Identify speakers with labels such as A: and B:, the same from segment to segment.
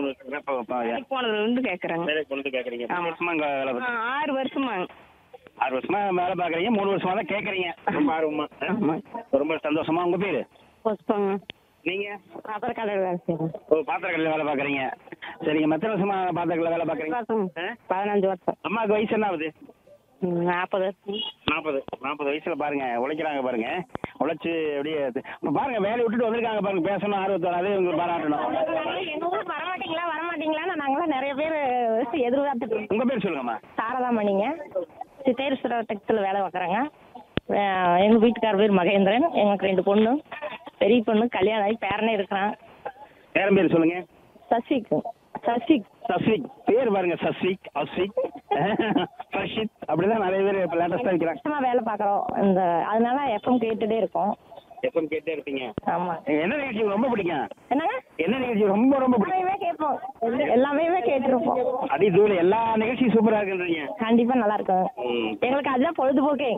A: மூணு வருஷம் இப்போ இப்போ
B: போனதுல இருந்து கேக்குறாங்க
A: வேலைக்கு கொண்டு கேட்குறீங்க மூணு வருஷமா இங்கே வேலை
B: ஆ,
A: பார்த்து
B: ஆறு வருஷமாங்க
A: ஆறு வருஷமா வேலை பார்க்குறீங்க மூணு வருஷமா தான் கேட்குறீங்க ரொம்ப ஆர்வமா ஆ?
B: ஆமா
A: ரொம்ப சந்தோஷமா உங்கள் பேர்
B: புஷ்பங்க
A: நீங்கள்
B: அப்புறம் கடையில் வேலை செய்யறேன்
A: ஓ பாத்திரக்கடையில் வேலை பார்க்குறீங்க சரிங்க மற்ற வருஷமா பாத்திரக்கடையில் வேலை பார்க்குறீங்க ஆ?
B: பதினஞ்சு வருஷம்
A: அம்மாவுக்கு வயசு என்ன ஆகுது
B: ம், நாற்பது வருஷம்
A: நாற்பது நாற்பது வயசுல பாருங்க உழைக்கிறாங்க பாருங்க உழைச்சு அப்படியே இது- இப்ப பாருங்க வேலையை விட்டுட்டு வந்திருக்காங்க பாருங்க பேசணும் ஆர்வத்தோட அதே உங்களுக்கு பாராட்டணும்
B: எங்க ஊருக்கு வரமாட்டீங்களா வரமாட்டீங்களான்னு நாங்களாம் நிறைய பேர் எதிர்பார்த்துட்டு இருக்கோம்.
A: உங்க பேர் சொல்லுங்கம்மா
B: சாரதாமணிங்க சித்தேஸ்வர டெக்ஸில் வேலை பார்க்குறேங்க எங்கள் வீட்டுக்கார பேர் மகேந்திரன் எங்களுக்கு ரெண்டு பொண்ணு பெரிய பொண்ணு கல்யாணம் ஆகி பேரனே இருக்கிறான்
A: பேரன் பேர் சொல்லுங்க
B: சசிக்கு சசிக்
A: சஸ்விக் பேர் பாருங்க சஸ்விக் அஸ்விக் ஃபர்ஷித் அப்படிதான் நிறைய பேர் இப்போ லேட்டஸ்டாக இருக்கிறாங்க
B: கஷ்டமாக வேலை பார்க்குறோம் இந்த அதனால எஃப்எம் கேட்டுட்டே இருக்கோம்
A: எப்பவும் கேட்டே இருப்பீங்க
B: ஆமாம்
A: என்ன நிகழ்ச்சி ரொம்ப பிடிக்கும்
B: என்னங்க
A: என்ன நிகழ்ச்சி ரொம்ப ரொம்ப பிடிக்கும்
B: எல்லாமே கேட்போம் எல்லாமே கேட்டிருப்போம்
A: அடி தூள் எல்லா நிகழ்ச்சியும் சூப்பரா இருக்குன்றீங்க
B: கண்டிப்பா நல்லா இருக்கும்
A: ம்.
B: எங்களுக்கு அதுதான் பொழுதுபோக்கே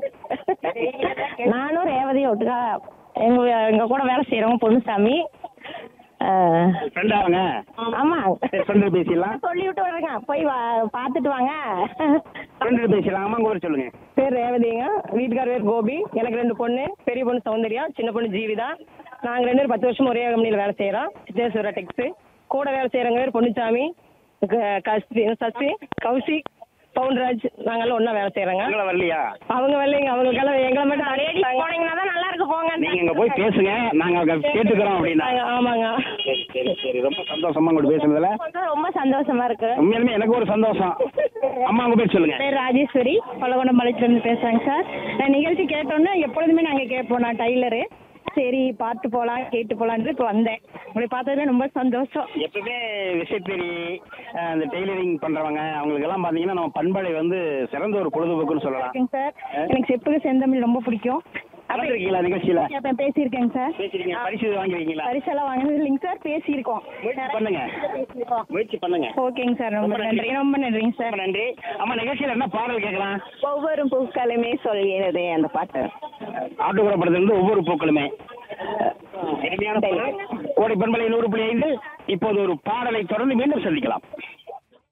B: நானும் ரேவதியும் ஒட்டுக்கா எங்க எங்க கூட வேலை செய்யறவங்க பொண்ணுசாமி ஆஹ்,
A: ஃப்ரெண்ட் ஆகுங்க
B: ஆமா
A: சரி ஃப்ரெண்டு பேசிடலாம்
B: சொல்லி விட்டு வரேங்க போய் வா- பார்த்துட்டு வாங்க
A: ஃப்ரெண்டு பேசிடலாம் அம்மா கூட சொல்லுங்க
B: பேர் ரேவதிங்க வீட்டுக்கார பேர் கோபி எனக்கு ரெண்டு பொண்ணு பெரிய பொண்ணு சௌந்தர்யா சின்ன பொண்ணு ஜீவிதா நாங்க ரெண்டு பேரும் பத்து வருஷம் ஒரே கம்பெனியில் வேலை செய்யறோம் சித்தேஸ்வர டெக்ஸ் கூட வேலை செய்யறவங்க பேர் பொன்னுச்சாமி க- கஸ்தி சசி கௌசிக் பவுன்ராஜ் நாங்கெல்லாம் ஒண்ணா வேலை செய்யறோங்க
A: உங்களை வரலையா
B: அவங்க வரலைங்க அவங்களுக்கெல்லாம் எங்களை மட்டும் போனீங்கன்னா தான் நல்லா இருக்கு போங்க
A: நீங்க இங்க போய் பேசுங்க நாங்க அங்க கேட்டுக்கிறோம் அப்படின்னா
B: ஆமாங்க
A: சரி சரி சரி ரொம்ப சந்தோஷமா உங்கள்ட்ட பேசுனதுல
B: ரொம்ப சந்தோஷமா இருக்கு
A: உண்மையாலுமே எனக்கு ஒரு சந்தோஷம் அம்மா உங்க பேர் சொல்லுங்க
B: பேர் ராஜேஸ்வரி பல்லகொண்டம் பாளையத்துலேருந்து பேசுகிறேங்க சார் நான் நிகழ்ச்சி கேட்டோன்னே எப்பொழுதுமே நாங்கள் கேட்போம் நான் டைலரு சரி பாட்டு போகலாம் கேட்டு போகலான்ட்டு இப்போ வந்தேன் உங்களை பார்த்ததுல ரொம்ப சந்தோஷம்
A: எப்பவுமே விசைத்தறி அஹ், இந்த டெய்லரிங் பண்றவங்க அவங்களுக்கு எல்லாம் பாத்தீங்கன்னா நம்ம பண்பலை வந்து சிறந்த ஒரு பொழுதுபோக்குன்னு சொல்லலாம்
B: ஓகேங்க சார் எனக்கு செப்புக்கு செந்தமிழ் ரொம்ப பிடிக்கும்
A: கலந்துருக்கீங்களா நிகழ்ச்சியில
B: இப்போ பேசியிருக்கேங்க சார்
A: பேசுறீங்க பரிசு வாங்கிருக்கீங்களா
B: பரிசெல்லாம் வாங்கினது இல்லைங்க சார் பேசியிருக்கோம்
A: முயற்சி பண்ணுங்க
B: பேசியிருக்கோம்
A: முயற்சி பண்ணுங்க
B: ஓகேங்க சார் ரொம்ப நன்றி ரொம்ப நன்றிங்க சார்
A: ரொம்ப நன்றி அம்மா நிகழ்ச்சியில என்ன பாடல் கேட்கலாம்
B: ஒவ்வொரு பூக்களுமே சொல்கிறது அந்த பாட்டு
A: ஆட்டுக்குற படத்துல இருந்து ஒவ்வொரு பூக்களுமே இனிமையான பாடல். கோடை பண்பலை நூறு புள்ளி ஐந்து இப்போது ஒரு பாடலை தொடர்ந்து மீண்டும் சந்திக்கலாம்